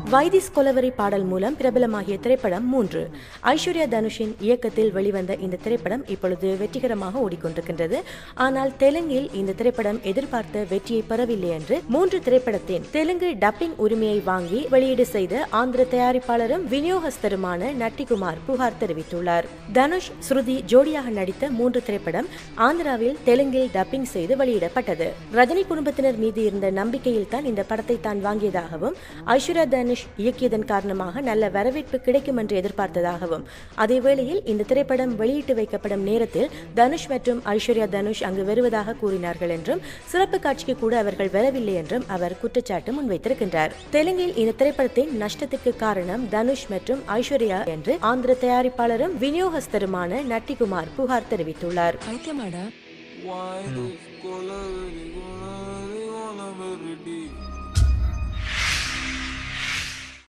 why this Kolaveri பாடல் மூலம் பிரபலமாகிய திரைப்படம் மூன்று ஐஸ்வர்யா தனுஷின் இயக்கத்தில் வெளிவந்த இந்த திரைப்படம் இப்பொழுது வெற்றிகரமாக ஓடிக்கொண்டிருக்கின்றது ஆனால் தெலுங்கில் இந்த திரைப்படம் எதிர்பார்த்த வெற்றியை பெறவில்லை என்று மூன்று திரைப்படத்தின் தெலுங்கு டப்பிங் உரிமையை வாங்கி வெளியீடு செய்த ஆந்திர தயாரிப்பாளரும் விநியோகஸ்தருமான நட்டிகுமார் புகார் தெரிவித்துள்ளார் தனுஷ் ஸ்ருதி ஜோடியாக நடித்த மூன்று திரைப்படம் ஆந்திராவில் தெலுங்கில் டப்பிங் செய்து வெளியிடப்பட்டது ரஜினி குடும்பத்தினர் மீது இருந்த நம்பிக்கையில் தான் இந்த படத்தை தான் வாங்கியதாகவும் ஐஸ்வர்யா தனுஷ் இயக்கியதன் காரணமாக நல்ல வரவேற்பு கிடைக்கும் என்று எதிர்பார்த்ததாகவும் அதே வேளையில் இந்த திரைப்படம் வெளியிட்டு வைக்கப்படும் நேரத்தில் தனுஷ் மற்றும் ஐஸ்வர்யா தனுஷ் அங்கு வருவதாக கூறினார்கள் என்றும் சிறப்பு காட்சிக்கு கூட அவர்கள் வரவில்லை என்றும் அவர் குற்றச்சாட்டு முன்வைத்திருக்கின்றார் தெலுங்கில் இந்த திரைப்படத்தின் நஷ்டத்திற்கு காரணம் தனுஷ் மற்றும் ஐஸ்வர்யா என்று ஆந்திர தயாரிப்பாளரும் விநியோகஸ்தருமான நட்டிகுமார் புகார் தெரிவித்துள்ளார் பைத்தியமாடா Why this color